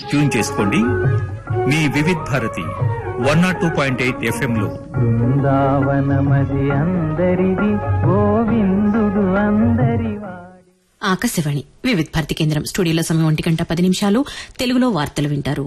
tune చేసుకోండి మీ Vividh Bharati one naught two point eight FM లో బృందావనమది అందరిది గోవిందుడు అందరివాడి ఆకాశవాణి వివిధ్ భారతి కేంద్రం స్టూడియోలో సమయం ఒంటి గంట పది నిమిషాలు తెలుగులో వార్తలు వింటారు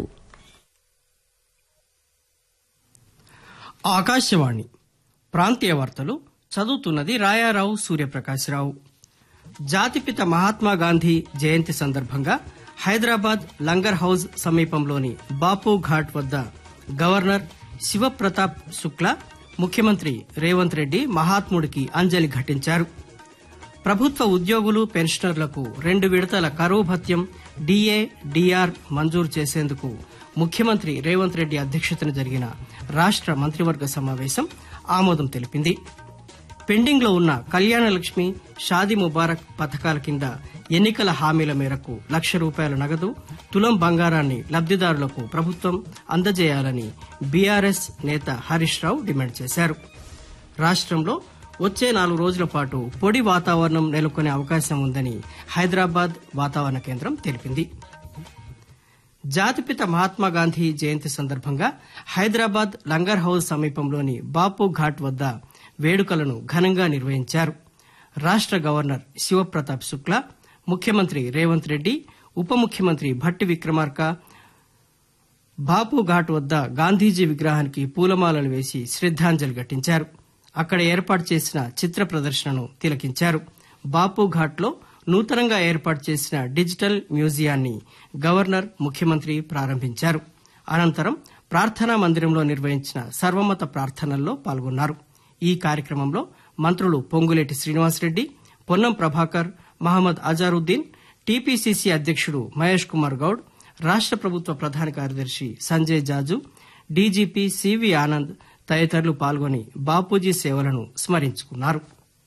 ఆకాశవాణి ప్రాంతీయ వార్తలు చదువుతున్నది రాయారావు సూర్యప్రకాశ్రావు జాతిపిత మహాత్మా గాంధీ జయంతి సందర్భంగా హైదరాబాద్ లంగర్ హౌజ్ సమీపంలోని బాపు ఘాట్ వద్ద గవర్నర్ శివప్రతాప్ శుక్లా ముఖ్యమంత్రి రేవంత్ రెడ్డి మహాత్ముడికి అంజలి ఘటించారు ప్రభుత్వ ఉద్యోగులు పెన్షనర్లకు రెండు విడతల కరువు భత్యం డిఏ డిఆర్ మంజూరు చేసేందుకు ముఖ్యమంత్రి రేవంత్ రెడ్డి అధ్యక్షతన జరిగిన రాష్ట మంత్రివర్గ సమావేశం ఆమోదం తెలిపింది పెండింగ్ లో ఉన్న కళ్యాణ లక్ష్మి షాదీ ముబారక్ పథకాల కింద ఎన్నికల హామీల మేరకు లక్ష రూపాయల నగదు తులం బంగారాన్ని లబ్దిదారులకు ప్రభుత్వం అందజేయాలని బీఆర్ఎస్ నేత హరీష్ రావు డిమాండ్ చేశారు రాష్ట్రంలో వచ్చే నాలుగు రోజుల పాటు పొడి వాతావరణం నెలకొనే అవకాశం ఉందని హైదరాబాద్ వాతావరణ కేంద్రం తెలిపింది జాతిపిత మహాత్మా గాంధీ జయంతి సందర్భంగా హైదరాబాద్ లంగర్ హౌస్ సమీపంలోని బాపు ఘాట్ వద్ద వేడుకలను ఘనంగా నిర్వహించారు రాష్ట గవర్నర్ శివప్రతాప్ శుక్లా ముఖ్యమంత్రి రేవంత్ రెడ్డి ఉప ముఖ్యమంత్రి భట్టి విక్రమార్క బాపు ఘాట్ వద్ద గాంధీజీ విగ్రహానికి పూలమాలలు వేసి శ్రద్దాంజలి ఘటించారు అక్కడ ఏర్పాటు చేసిన చిత్ర ప్రదర్శనను తిలకించారు బాపు ఘాట్లో నూతనంగా ఏర్పాటు చేసిన డిజిటల్ మ్యూజియాన్ని గవర్నర్ ముఖ్యమంత్రి ప్రారంభించారు అనంతరం ప్రార్థనా మందిరంలో నిర్వహించిన సర్వమత ప్రార్థనల్లో పాల్గొన్నారు ఈ కార్యక్రమంలో మంత్రులు పొంగులేటి శ్రీనివాసరెడ్డి పొన్నం ప్రభాకర్ మహమ్మద్ అజారుద్దీన్ టీపీసీసీ అధ్యక్షుడు మహేష్ కుమార్ గౌడ్ రాష్ట ప్రభుత్వ ప్రధాన కార్యదర్శి సంజయ్ జాజు డీజీపీ సివి ఆనంద్ తదితరులు పాల్గొని బాపూజీ సేవలను స్మరించుకున్నారు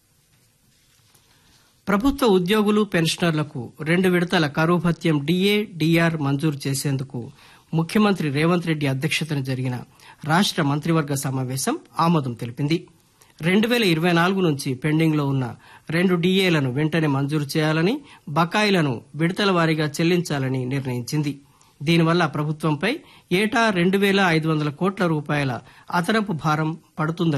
ప్రభుత్వ ఉద్యోగులు పెన్షనర్లకు రెండు విడతల కరువు భత్యం డిఏ డిఆర్ మంజూరు చేసేందుకు ముఖ్యమంత్రి రేవంత్ రెడ్డి అధ్యక్షతన జరిగిన రాష్ట మంత్రివర్గ సమావేశం ఆమోదం తెలిపింది రెండు వేల ఇరవై నాలుగు నుంచి పెండింగ్ లో ఉన్న రెండు డిఏలను వెంటనే మంజూరు చేయాలని బకాయిలను విడతల వారీగా చెల్లించాలని నిర్ణయించింది దీనివల్ల ప్రభుత్వంపై ఏటా రెండు వేల ఐదు వందల కోట్ల రూపాయల అదనపు భారం పడుతుందని